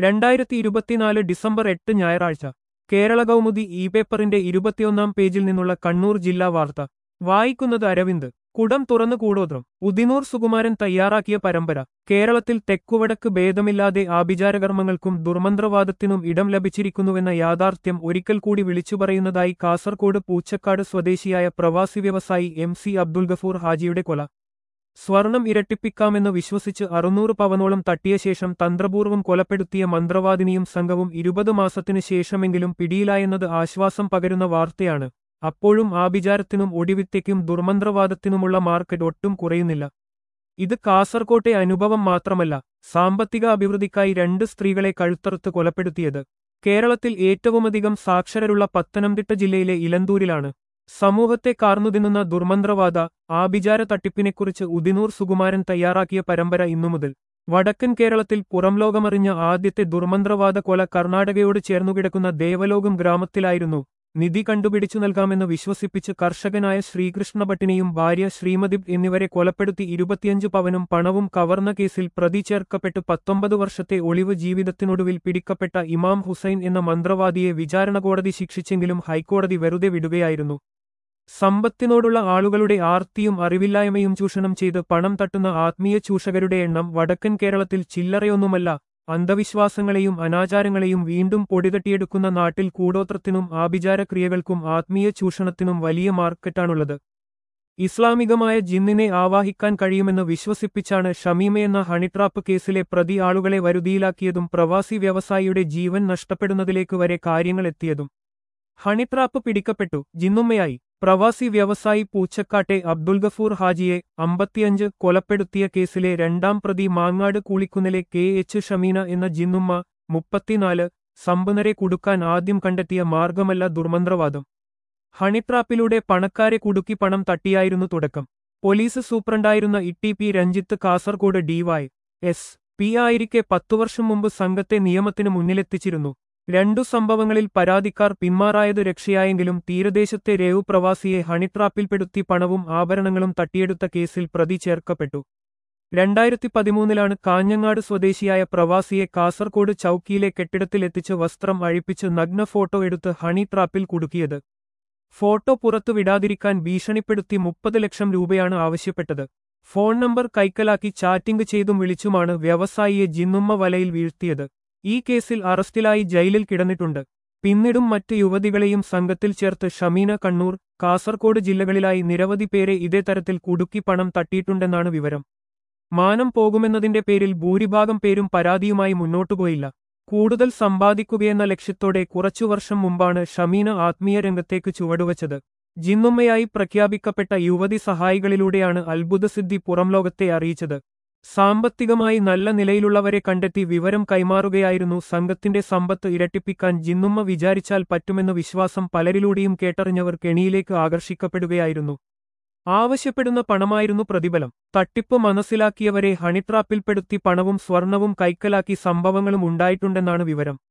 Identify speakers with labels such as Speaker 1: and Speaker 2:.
Speaker 1: രണ്ടായിരത്തി ഇരുപത്തിനാല് ഡിസംബർ എട്ട് ഞായറാഴ്ച കേരള കൗമുദി ഇ പേപ്പറിന്റെ ഇരുപത്തിയൊന്നാം പേജിൽ നിന്നുള്ള കണ്ണൂർ ജില്ലാ വാർത്ത വായിക്കുന്നത് അരവിന്ദ് കുടം തുറന്നു കൂടോത്രം ഉദിനൂർ സുകുമാരൻ തയ്യാറാക്കിയ പരമ്പര കേരളത്തിൽ തെക്കുവടക്ക് ഭേദമില്ലാതെ ആഭിചാരകർമ്മങ്ങൾക്കും ദുർമന്ത്രവാദത്തിനും ഇടം ലഭിച്ചിരിക്കുന്നുവെന്ന യാഥാർത്ഥ്യം ഒരിക്കൽ കൂടി വിളിച്ചുപറയുന്നതായി കാസർകോട് പൂച്ചക്കാട് സ്വദേശിയായ പ്രവാസി വ്യവസായി എം സി അബ്ദുൽ ഗഫൂർ ഹാജിയുടെ കൊല സ്വർണം ഇരട്ടിപ്പിക്കാമെന്ന് വിശ്വസിച്ച് അറുന്നൂറ് പവനോളം തട്ടിയ ശേഷം തന്ത്രപൂർവ്വം കൊലപ്പെടുത്തിയ മന്ത്രവാദിനിയും സംഘവും ഇരുപത് മാസത്തിനു ശേഷമെങ്കിലും പിടിയിലായെന്നത് ആശ്വാസം പകരുന്ന വാർത്തയാണ് അപ്പോഴും ആഭിചാരത്തിനും ഒടിവിത്തയ്ക്കും ദുർമന്ത്രവാദത്തിനുമുള്ള മാർക്കറ്റ് ഒട്ടും കുറയുന്നില്ല ഇത് കാസർകോട്ടെ അനുഭവം മാത്രമല്ല സാമ്പത്തിക അഭിവൃദ്ധിക്കായി രണ്ട് സ്ത്രീകളെ കഴുത്തറുത്ത് കൊലപ്പെടുത്തിയത് കേരളത്തിൽ ഏറ്റവുമധികം സാക്ഷരരുള്ള പത്തനംതിട്ട ജില്ലയിലെ ഇലന്തൂരിലാണ് സമൂഹത്തെ കാർന്നുതിന്നുന്ന ദുർമന്ത്രവാദ ആഭിചാര തട്ടിപ്പിനെക്കുറിച്ച് ഉദിനൂർ സുകുമാരൻ തയ്യാറാക്കിയ പരമ്പര ഇന്നുമുതൽ വടക്കൻ കേരളത്തിൽ പുറംലോകമറിഞ്ഞ ആദ്യത്തെ ദുർമന്ത്രവാദ കൊല കർണാടകയോട് ചേർന്നുകിടക്കുന്ന ദേവലോകം ഗ്രാമത്തിലായിരുന്നു നിധി കണ്ടുപിടിച്ചു നൽകാമെന്ന് വിശ്വസിപ്പിച്ച് കർഷകനായ ശ്രീകൃഷ്ണഭട്ടിനെയും ഭാര്യ ശ്രീമതിബ് എന്നിവരെ കൊലപ്പെടുത്തി ഇരുപത്തിയഞ്ച് പവനും പണവും കവർന്ന കേസിൽ പ്രതി ചേർക്കപ്പെട്ട് പത്തൊമ്പത് വർഷത്തെ ഒളിവ് ജീവിതത്തിനൊടുവിൽ പിടിക്കപ്പെട്ട ഇമാം ഹുസൈൻ എന്ന മന്ത്രവാദിയെ വിചാരണ കോടതി ശിക്ഷിച്ചെങ്കിലും ഹൈക്കോടതി വെറുതെ വിടുകയായിരുന്നു സമ്പത്തിനോടുള്ള ആളുകളുടെ ആർത്തിയും അറിവില്ലായ്മയും ചൂഷണം ചെയ്ത് പണം തട്ടുന്ന ആത്മീയ ചൂഷകരുടെ എണ്ണം വടക്കൻ കേരളത്തിൽ ചില്ലറയൊന്നുമല്ല അന്ധവിശ്വാസങ്ങളെയും അനാചാരങ്ങളെയും വീണ്ടും പൊടിതട്ടിയെടുക്കുന്ന നാട്ടിൽ കൂടോത്രത്തിനും ആഭിചാരക്രിയകൾക്കും ആത്മീയ ചൂഷണത്തിനും വലിയ മാർക്കറ്റാണുള്ളത് ഇസ്ലാമികമായ ജിന്നിനെ ആവാഹിക്കാൻ കഴിയുമെന്ന് വിശ്വസിപ്പിച്ചാണ് ഷമീമയെന്ന ഹണിട്രാപ്പ് കേസിലെ പ്രതി ആളുകളെ വരുതിയിലാക്കിയതും പ്രവാസി വ്യവസായിയുടെ ജീവൻ നഷ്ടപ്പെടുന്നതിലേക്ക് വരെ കാര്യങ്ങളെത്തിയതും ഹണിട്രാപ്പ് പിടിക്കപ്പെട്ടു ജിന്നുമ്മയായി പ്രവാസി വ്യവസായി പൂച്ചക്കാട്ടെ അബ്ദുൽ ഗഫൂർ ഹാജിയെ അമ്പത്തിയഞ്ച് കൊലപ്പെടുത്തിയ കേസിലെ രണ്ടാം പ്രതി മാങ്ങാട് കൂളിക്കുന്നിലെ കെ എച്ച് ഷമീന എന്ന ജിന്നുമ്മ മുപ്പത്തിനാല് സമ്പന്നരെ കുടുക്കാൻ ആദ്യം കണ്ടെത്തിയ മാർഗമല്ല ദുർമന്ത്രവാദം ഹണിട്രാപ്പിലൂടെ പണക്കാരെ കുടുക്കി പണം തട്ടിയായിരുന്നു തുടക്കം പോലീസ് സൂപ്രണ്ടായിരുന്ന E P Ranjith Kasaragod DY S P ആയിരിക്കെ പത്തു വർഷം മുമ്പ് സംഘത്തെ നിയമത്തിന് മുന്നിലെത്തിച്ചിരുന്നു രണ്ടു സംഭവങ്ങളിൽ പരാതിക്കാർ പിന്മാറായത് രക്ഷയായെങ്കിലും തീരദേശത്തെ രേവു പ്രവാസിയെ ഹണിട്രാപ്പിൽപ്പെടുത്തി പണവും ആഭരണങ്ങളും തട്ടിയെടുത്ത കേസിൽ പ്രതി ചേർക്കപ്പെട്ടു രണ്ടായിരത്തി പതിമൂന്നിലാണ് കാഞ്ഞങ്ങാട് സ്വദേശിയായ പ്രവാസിയെ കാസർകോട് ചൌക്കിയിലെ കെട്ടിടത്തിലെത്തിച്ച് വസ്ത്രം അഴിപ്പിച്ച് നഗ്ന ഫോട്ടോ എടുത്ത് ഹണി ട്രാപ്പിൽ കുടുക്കിയത് ഫോട്ടോ പുറത്തു വിടാതിരിക്കാൻ ഭീഷണിപ്പെടുത്തി മുപ്പത് ലക്ഷം രൂപയാണ് ആവശ്യപ്പെട്ടത് ഫോൺ നമ്പർ കൈക്കലാക്കി ചാറ്റിംഗ് ചെയ്തും വിളിച്ചുമാണ് വ്യവസായിയെ ജിന്നുമ്മ വലയിൽ വീഴ്ത്തിയത് ഈ കേസിൽ അറസ്റ്റിലായി ജയിലിൽ കിടന്നിട്ടുണ്ട് പിന്നീടും മറ്റ് യുവതികളെയും സംഘത്തിൽ ചേർത്ത് ഷമീന കണ്ണൂർ കാസർകോട് ജില്ലകളിലായി നിരവധി പേരെ ഇതേ തരത്തിൽ കുടുക്കി പണം തട്ടിയിട്ടുണ്ടെന്നാണ് വിവരം മാനം പോകുമെന്നതിന്റെ പേരിൽ ഭൂരിഭാഗം പേരും പരാതിയുമായി മുന്നോട്ടുപോയില്ല കൂടുതൽ സമ്പാദിക്കുകയെന്ന ലക്ഷ്യത്തോടെ കുറച്ചു വർഷം മുമ്പാണ് ഷമീന ആത്മീയ രംഗത്തേക്ക് ചുവടുവച്ചത് ജിന്നുമ്മയായി പ്രഖ്യാപിക്കപ്പെട്ട യുവതി സഹായികളിലൂടെയാണ് അത്ഭുതസിദ്ധി പുറംലോകത്തെ അറിയിച്ചത് സാമ്പത്തികമായി നല്ല നിലയിലുള്ളവരെ കണ്ടെത്തി വിവരം കൈമാറുകയായിരുന്നു സംഘത്തിന്റെ സമ്പത്ത് ഇരട്ടിപ്പിക്കാൻ ജിന്നുമ്മ വിചാരിച്ചാൽ പറ്റുമെന്ന വിശ്വാസം പലരിലൂടെയും കേട്ടറിഞ്ഞവർ കെണിയിലേക്ക് ആകർഷിക്കപ്പെടുകയായിരുന്നു ആവശ്യപ്പെടുന്ന പണമായിരുന്നു പ്രതിഫലം തട്ടിപ്പ് മനസ്സിലാക്കിയവരെ ഹണിട്രാപ്പിൽപ്പെടുത്തി പണവും സ്വർണവും കൈക്കലാക്കി സംഭവങ്ങളും ഉണ്ടായിട്ടുണ്ടെന്നാണ് വിവരം